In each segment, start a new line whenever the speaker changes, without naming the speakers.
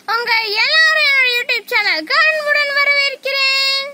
உங்க எல்லாரும் என்னோட யூடியூப் சேனலுக்கு அன்புடன் வரவேற்கிறேன்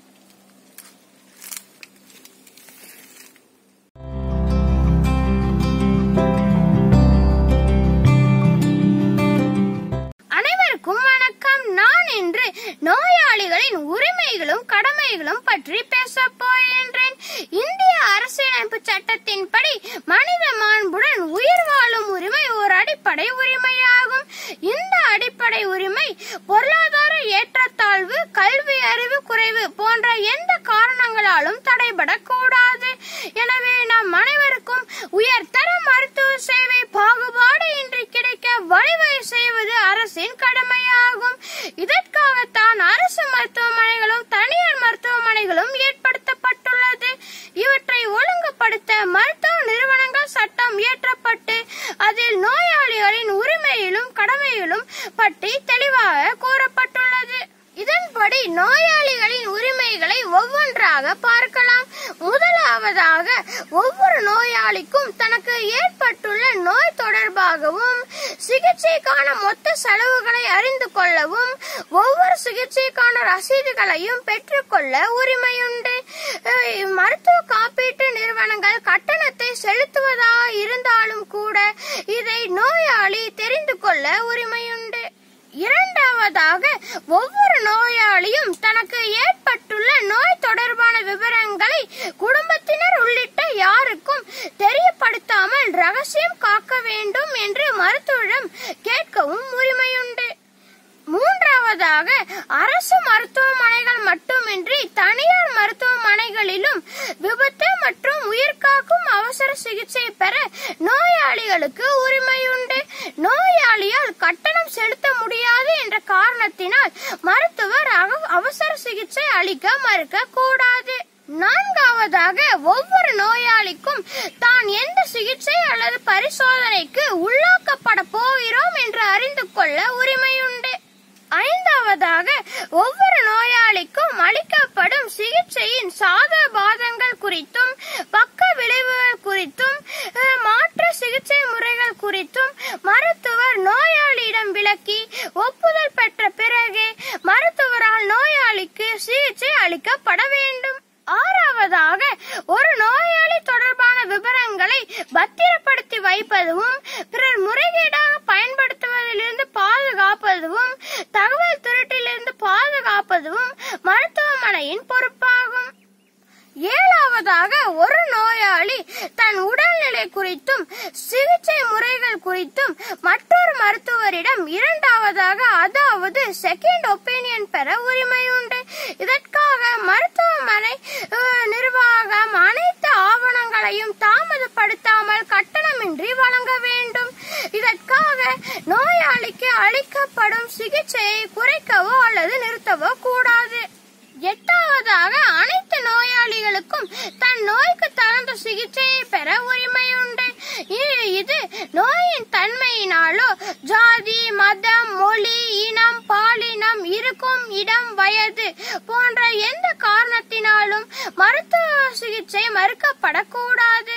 அனைவருக்கும் வணக்கம் நான் இன்று நோயாளிகளின் உரிமைகளும் கடமைகளும் பற்றி பேசப் போகின்றேன் இந்திய அரசியலமைப்பு சட்டத்தின்படி மனித மாண்புடன் உயிர் வாழும் உரிமை ஒரு அடிப்படை உரிமையாகும் இந்த அடிப்படை உரிமை பொருளாதார ஏற்றத்தாழ்வு கல்வி அறிவு குறைவு போன்ற எந்த காரணங்களாலும் தடைபடக்கூடாது எனவே நம் அனைவருக்கும் உயர்தர மருத்துவ சேவை பாகுபாடு இன்றி கிடைக்க வழிவகை செய்வது அரசின் கடமையாகும் இதற்காகத்தான் அரசு மருத்துவமனைகளும் தனியார் மருத்துவமனைகளும் ஏற்படுத்தப்பட்டுள்ளது இவற்றை ஒழுங்குபடுத்த மருத்துவ நிறுவனங்கள் சட்டம் இயற்றப்பட்டு அதில் நோயாளிகளின் உரிமையிலும் கடமையிலும் பற்றி தெளிவாக கூறப்பட்டுள்ளது இதன்படி நோயாளிகளின் உரிமைகளை ஒவ்வொன்றாக பார்க்கலாம் முதலாவதாக ஒவ்வொரு நோயாளிக்கும் தனக்கு ஏற்பட்டுள்ள நோய் தொடர்பாகவும் சிகிச்சைக்கான மொத்த செலவுகளை அறிந்து கொள்ளவும் ஒவ்வொரு சிகிச்சைக்கான ரசீதுகளையும் பெற்றுக்கொள்ள உரிமையுண்டு அஹ் மருத்துவ காப்பீட்டு நிறுவனங்கள் கட்டணத்தை செலுத்துவதாக இருந்தாலும் கூட இதை நோயாளி தெரிந்து கொள்ள உரிமையுண்டு இரண்டாவதாக ஒவ்வொரு நோயாளியும் தனக்கு ஏற்பட்டுள்ள நோய் தொடர்பான விவரங்களை குடும்பத்தினர் உள்ளிட்ட யாருக்கும் தெரியப்படுத்தாமல் ரகசியம் காக்க வேண்டும் என்று மருத்துவரிடம் கேட்கவும் உரிமையுண்டு மூன்றாவதாக அரசு மருத்துவமனைகள் மட்டுமின்றி தனியார் மருத்துவமனைகளிலும் விபத்து மற்றும் உயிர்காக்கும் அவசர சிகிச்சை பெற நோயாளிகளுக்கு உரிமையுண்டு நோயாளியால் கட்டணம் செலுத்த முடியாது என்ற காரணத்தினால் மருத்துவர் அக- அவசர சிகிச்சை அளிக்க மறுக்க கூடாது நான்காவதாக ஒவ்வொரு நோயாளிக்கும் தான் எந்த சிகிச்சை அல்லது பரிசோதனைக்கு உள்ளாக்கப்பட போகிறோம் என்று அறிந்து கொள்ள உரிமையுண்டு ஐந்தாவதாக ஒவ்வொரு நோயாளிக்கும் அளிக்கப்படும் சிகிச்சையின் சாத பாதங்கள் குறித்தும் பக்க விளைவுகள் குறித்தும் அஹ், மாற்று சிகிச்சை முறைகள் குறித்தும் மருத்துவர் நோயாளியிடம் விளக்கி ஒப்புதல் பெற்ற பிறகே மருத்துவரால் நோயாளிக்கு சிகிச்சை அளிக்கப்பட வேண்டும் ஆறாவதாக ஒரு நோயாளி தொடர்பான விவரங்களை பத்திரப்படுத்தி வைப்பதும் பிறர் முறைகேடாக பயன்படுத்துவதிலிருந்து பாதுகாப்பதும் தகவல் திருட்டிலிருந்து பாதுகாப்பதும் மருத்துவமனையின் பொறுப்பாகும் ஏழாவதாக ஒரு நோயாளி தன் உடல்நிலை குறித்தும் சிகிச்சை முறைகள் குறித்தும் மற்றொரு மருத்துவரிடம் இரண்டாவதாக அதாவது செகண்ட் ஒப்பீனியன் பெற உரிமையுண்டு இதற்காக மருத்துவமனை அஹ், நிர்வாகம் அனைத்து ஆவணங்களையும் தாமதப்படுத்தாமல் கட்டணமின்றி வழங்க வேண்டும் இதற்காக நோயாளிக்கு அளிக்கப்படும் சிகிச்சையை குறைக்கவோ அல்லது நிறுத்தவோ கூடாது எட்டாவதாக அனைத்து நோயாளிகளுக்கும் தன் நோய்க்கு தகுந்த சிகிச்சையை பெற உரிமையுண்டு இ- இது நோயின் தன்மையினாலோ ஜாதி மதம் மொழி இனம் பாலினம் இருக்கும் இடம் வயது போன்ற எந்த காரணத்தினாலும் மருத்துவ சிகிச்சை மறுக்கப்படக்கூடாது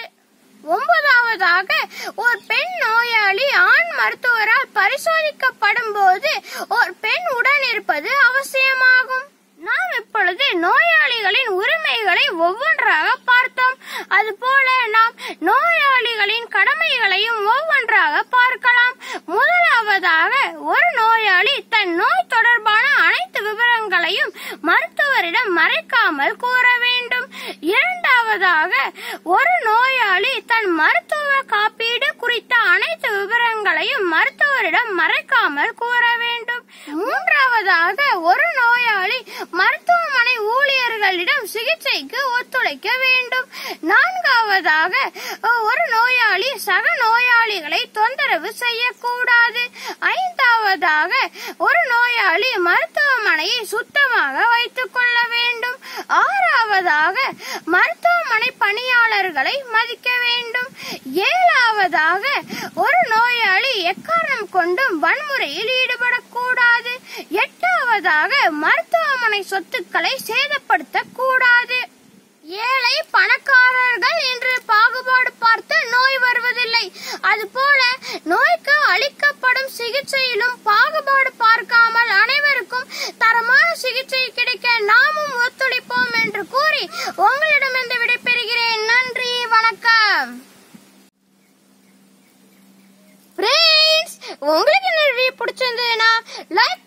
ஒன்பதாவதாக ஒரு பெண் நோயாளி ஆண் மருத்துவரால் பரிசோதிக்கப்படும் போது ஒரு பெண் உடன் இருப்பது அவசியமாகும் நாம் இப்பொழுது நோயாளிகளின் உரிமைகளை ஒவ்வொன்றாக பார்த்தோம் அதுபோல நாம் நோயாளிகளின் கடமைகளையும் ஒவ்வொன்றாக பார்க்கலாம் முதலாவதாக ஒரு நோயாளி தன் நோய் தொடர்பான அனைத்து விவரங்களையும் மருத்துவரிடம் மறைக்காமல் கூற வேண்டும் இரண்டாவதாக ஒரு நோயாளி தன் மருத்துவ காப்பீடு குறித்த அனைத்து விவரங்களையும் மருத்துவரிடம் மறைக்காமல் கூற வேண்டும் மூன்றாவதாக ஒரு நோயாளி மருத்துவமனை ஊழியர்களிடம் சிகிச்சைக்கு ஒத்துழைக்க வேண்டும் நான்காவதாக ஒரு நோயாளி சக நோயாளிகளை தொந்தரவு செய்யக்கூடாது ஐந்தாவதாக ஒரு நோயாளி மருத்துவமனையை சுத்தமாக வைத்துக் கொள்ள வேண்டும் ஆறாவதாக மருத்துவமனை பணியாளர்களை மதிக்க வேண்டும் ஏழாவதாக ஒரு நோயாளி எக்காரணம் கொண்டும் வன்முறையில் ஈடுபடக்கூடாது எட்டாவதாக மருத்துவமனை சொத்துக்களை சேதப்படுத்தக் கூடாது ஏழை பணக்காரர்கள் என்று பாகுபாடு பார்த்து நோய் வருவதில்லை அதுபோல நோய்க்கு அளிக்கப்படும் சிகிச்சையிலும் பாகுபாடு பார்க்காமல் அனைவருக்கும் தரமான சிகிச்சை கிடைக்க நாமும் ஒத்துழைப்போம் என்று கூறி உங்களிடமிருந்து விடைபெறுகிறேன் நன்றி வணக்கம் ஃப்ரெண்ட்ஸ் உங்களுக்கு இந்த வீடியோ பிடிச்சிருந்ததுன்னா லைக்